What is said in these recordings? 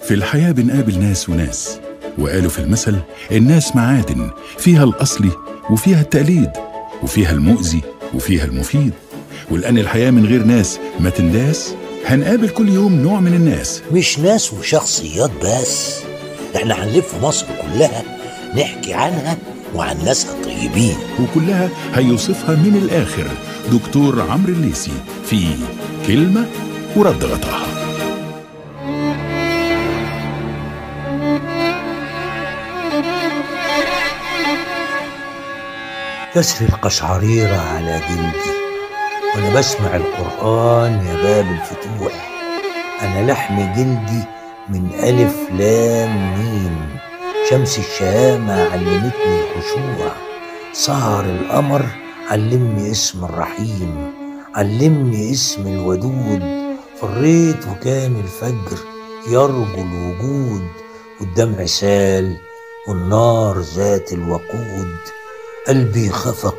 في الحياة بنقابل ناس وناس وقالوا في المثل الناس معادن فيها الأصلي وفيها التقليد وفيها المؤذي وفيها المفيد ولأن الحياة من غير ناس ما تنداس هنقابل كل يوم نوع من الناس مش ناس وشخصيات بس احنا هنلف مصر كلها نحكي عنها وعن ناسها الطيبين وكلها هيوصفها من الآخر دكتور عمرو الليسي في كلمة ورد غطاها تسري القشعريرة على جلدي وأنا بسمع القرآن يا باب الفتوح أنا لحم جلدي من ألف لام ميم شمس الشهامة علمتني الخشوع سهر القمر علمني اسم الرحيم علمني اسم الودود فريت وكان الفجر يرجو الوجود والدمع سال والنار ذات الوقود قلبي خفق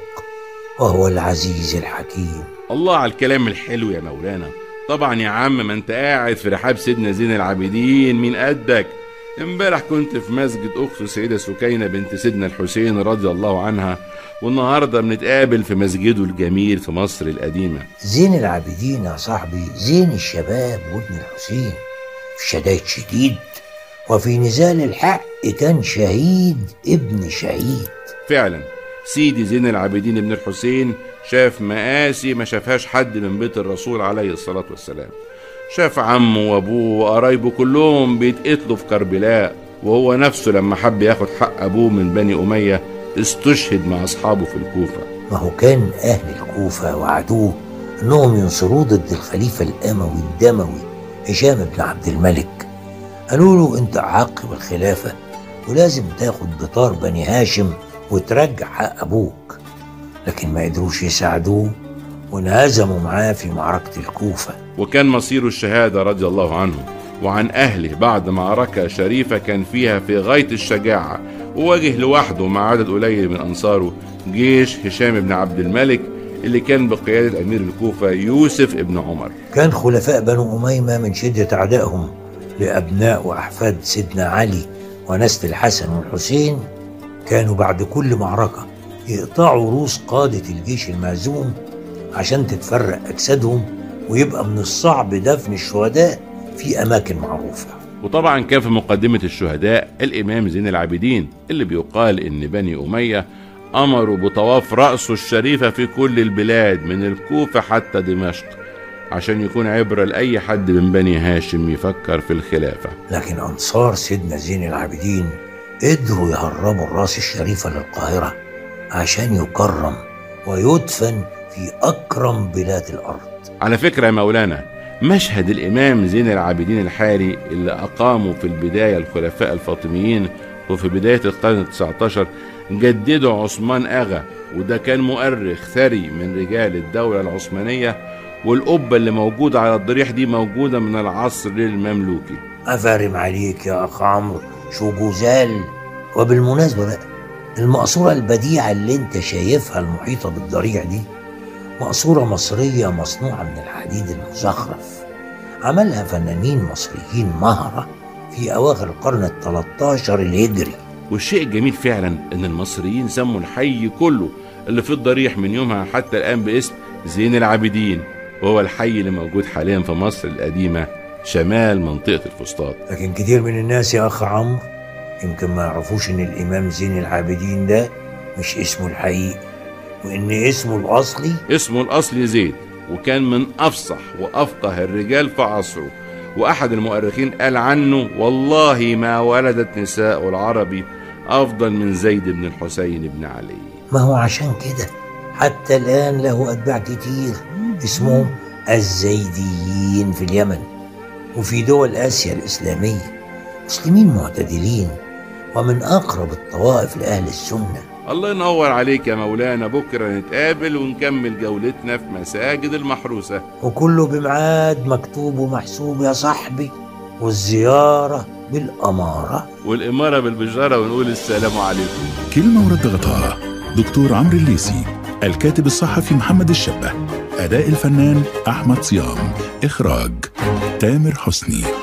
وهو العزيز الحكيم الله على الكلام الحلو يا مولانا طبعا يا عم ما انت قاعد في رحاب سيدنا زين العابدين مين قدك امبارح كنت في مسجد اخت السيده سكينه بنت سيدنا الحسين رضي الله عنها والنهارده بنتقابل في مسجده الجميل في مصر القديمه زين العابدين يا صاحبي زين الشباب وابن الحسين في شدائد شديد وفي نزال الحق كان شهيد ابن شهيد فعلا سيدي زين العابدين ابن الحسين شاف مآسي ما شافهاش حد من بيت الرسول عليه الصلاة والسلام شاف عمه وابوه وقرايبه كلهم بيتقتلوا في كربلاء وهو نفسه لما حب ياخد حق ابوه من بني اميه استشهد مع اصحابه في الكوفه ما هو كان أهل الكوفة وعدوه إنهم ينصروه ضد الخليفة الأموي الدموي هشام بن عبد الملك قالوا له أنت أحق بالخلافة ولازم تاخد بطار بني هاشم وترجع حق أبوك لكن ما قدروش يساعدوه وانهزموا معاه في معركة الكوفة وكان مصير الشهاده رضي الله عنه وعن اهله بعد معركه شريفه كان فيها في غايه الشجاعه وواجه لوحده مع عدد قليل من انصاره جيش هشام بن عبد الملك اللي كان بقياده امير الكوفه يوسف ابن عمر كان خلفاء بنو أميمة من شدة عدائهم لأبناء وأحفاد سيدنا علي ونسل الحسن والحسين كانوا بعد كل معركة يقطعوا رؤوس قادة الجيش المهزوم عشان تتفرق أجسادهم ويبقى من الصعب دفن الشهداء في أماكن معروفة وطبعا كان في مقدمة الشهداء الإمام زين العابدين اللي بيقال إن بني أمية أمروا بطواف رأسه الشريفة في كل البلاد من الكوفة حتى دمشق عشان يكون عبرة لأي حد من بني هاشم يفكر في الخلافة لكن أنصار سيدنا زين العابدين قدروا يهربوا الراس الشريفة للقاهرة عشان يكرم ويدفن في أكرم بلاد الأرض على فكرة يا مولانا مشهد الإمام زين العابدين الحالي اللي أقاموا في البداية الخلفاء الفاطميين وفي بداية القرن التسعة عشر جدده عثمان أغا وده كان مؤرخ ثري من رجال الدولة العثمانية والقبة اللي موجودة على الضريح دي موجودة من العصر المملوكي أفارم عليك يا أخ عمرو شو جوزال وبالمناسبة بقى المقصورة البديعة اللي انت شايفها المحيطة بالضريع دي مقصورة مصرية مصنوعة من الحديد المزخرف عملها فنانين مصريين مهرة في أواخر القرن التلتاشر الهجري والشيء الجميل فعلا ان المصريين سموا الحي كله اللي في الضريح من يومها حتى الان باسم زين العابدين وهو الحي اللي موجود حاليا في مصر القديمه شمال منطقه الفسطاط لكن كتير من الناس يا أخ عمرو يمكن ما يعرفوش إن الإمام زين العابدين ده مش اسمه الحقيقي وإن اسمه الأصلي اسمه الاصلي زيد وكان من افصح وافقه الرجال في عصره واحد المؤرخين قال عنه والله ما ولدت نساء العربي افضل من زيد بن الحسين بن علي ما هو عشان كده حتى الآن له أتباع كتير اسمهم الزيديين في اليمن وفي دول آسيا الإسلامية مسلمين معتدلين ومن أقرب الطوائف لأهل السنة الله ينور عليك يا مولانا بكره نتقابل ونكمل جولتنا في مساجد المحروسه وكله بميعاد مكتوب ومحسوب يا صاحبي والزيارة بالأمارة والاماره بالبجاره ونقول السلام عليكم كلمة ورد غطاها دكتور عمرو الليسي الكاتب الصحفي محمد الشبه أداء الفنان أحمد صيام إخراج تامر حسني